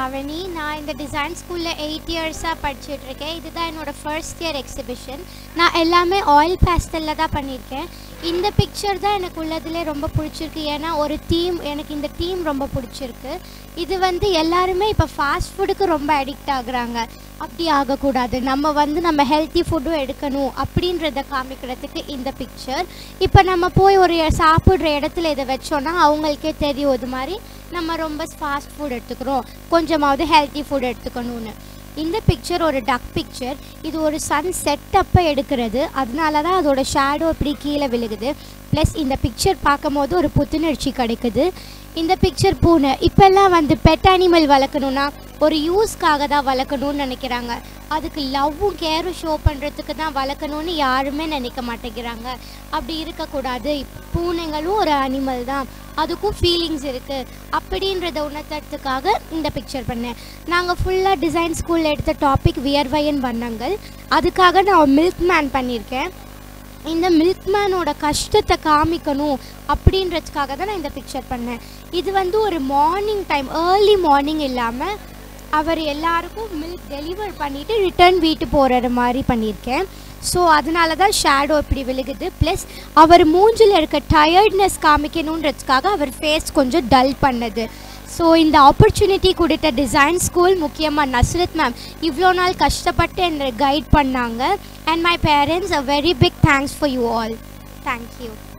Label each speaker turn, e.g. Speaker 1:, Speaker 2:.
Speaker 1: ஷாவணி நான் இந்த டிசைன் ஸ்கூலில் எயிட் இயர்ஸாக படிச்சுட்டு இருக்கேன் இதுதான் என்னோடய ஃபர்ஸ்ட் இயர் எக்ஸிபிஷன் நான் எல்லாமே ஆயில் பேஸ்டலில் தான் பண்ணியிருக்கேன் இந்த பிக்சர் தான் எனக்கு உள்ளதுலே ரொம்ப பிடிச்சிருக்கு ஏன்னா ஒரு தீம் எனக்கு இந்த தீம் ரொம்ப பிடிச்சிருக்கு இது வந்து எல்லாருமே இப்போ ஃபாஸ்ட் ஃபுட்டுக்கு ரொம்ப அடிக்ட் ஆகுறாங்க அப்படி ஆகக்கூடாது நம்ம வந்து நம்ம ஹெல்த்தி ஃபுட்டும் எடுக்கணும் அப்படின்றத காமிக்கிறதுக்கு இந்த பிக்சர் இப்போ நம்ம போய் ஒரு சாப்பிட்ற இடத்துல இதை வச்சோன்னா அவங்களுக்கே தெரியும் இது மாதிரி நம்ம ரொம்ப ஃபாஸ்ட் ஃபுட் எடுத்துக்கிறோம் கொஞ்சமாவது ஹெல்த்தி ஃபுட் எடுத்துக்கணும்னு இந்த பிக்சர் ஒரு டக் பிக்சர் இது ஒரு சன் செட்டப்பை எடுக்கிறது அதனால தான் அதோட ஷேடோ இப்படி கீழே விழுகுது ப்ளஸ் இந்த பிக்சர் பார்க்கும் போது ஒரு புத்துணர்ச்சி கிடைக்குது இந்த பிக்சர் பூனை இப்போல்லாம் வந்து பெட் அனிமல் வளர்க்கணுன்னா ஒரு யூஸ்க்காக தான் வளர்க்கணும்னு நினைக்கிறாங்க அதுக்கு லவ்வும் கேரும் ஷோ பண்ணுறதுக்கு தான் வளர்க்கணும்னு யாருமே நினைக்க மாட்டேங்கிறாங்க அப்படி இருக்கக்கூடாது பூனைங்களும் ஒரு அனிமல் தான் அதுக்கும் ஃபீலிங்ஸ் இருக்குது அப்படின்றத உணர்த்துறதுக்காக இந்த பிக்சர் பண்ணேன் நாங்கள் ஃபுல்லாக டிசைன் ஸ்கூலில் எடுத்த டாபிக் வியர்வையன் வண்ணங்கள் அதுக்காக நான் மில்க் மேன் பண்ணியிருக்கேன் இந்த மில்க்மேனோட கஷ்டத்தை காமிக்கணும் அப்படின்றதுக்காக தான் நான் இந்த பிக்சர் பண்ணேன் இது வந்து ஒரு மார்னிங் டைம் ஏர்லி மார்னிங் இல்லாமல் அவர் எல்லாருக்கும் மில்க் டெலிவர் பண்ணிவிட்டு ரிட்டர்ன் வீட்டு போகிற மாதிரி பண்ணியிருக்கேன் ஸோ அதனால தான் ஷேடோ இப்படி விழுகுது ப்ளஸ் அவர் மூஞ்சில் இருக்க டயர்ட்னஸ் காமிக்கணுன்றதுக்காக அவர் ஃபேஸ் கொஞ்சம் டல் பண்ணது ஸோ இந்த ஆப்பர்ச்சுனிட்டி கொடுத்த டிசைன் ஸ்கூல் முக்கியமாக நஸ்ரத் மேம் இவ்வளோ நாள் கஷ்டப்பட்டு என்னை கைட் பண்ணாங்க and my parents a very big thanks for you all thank you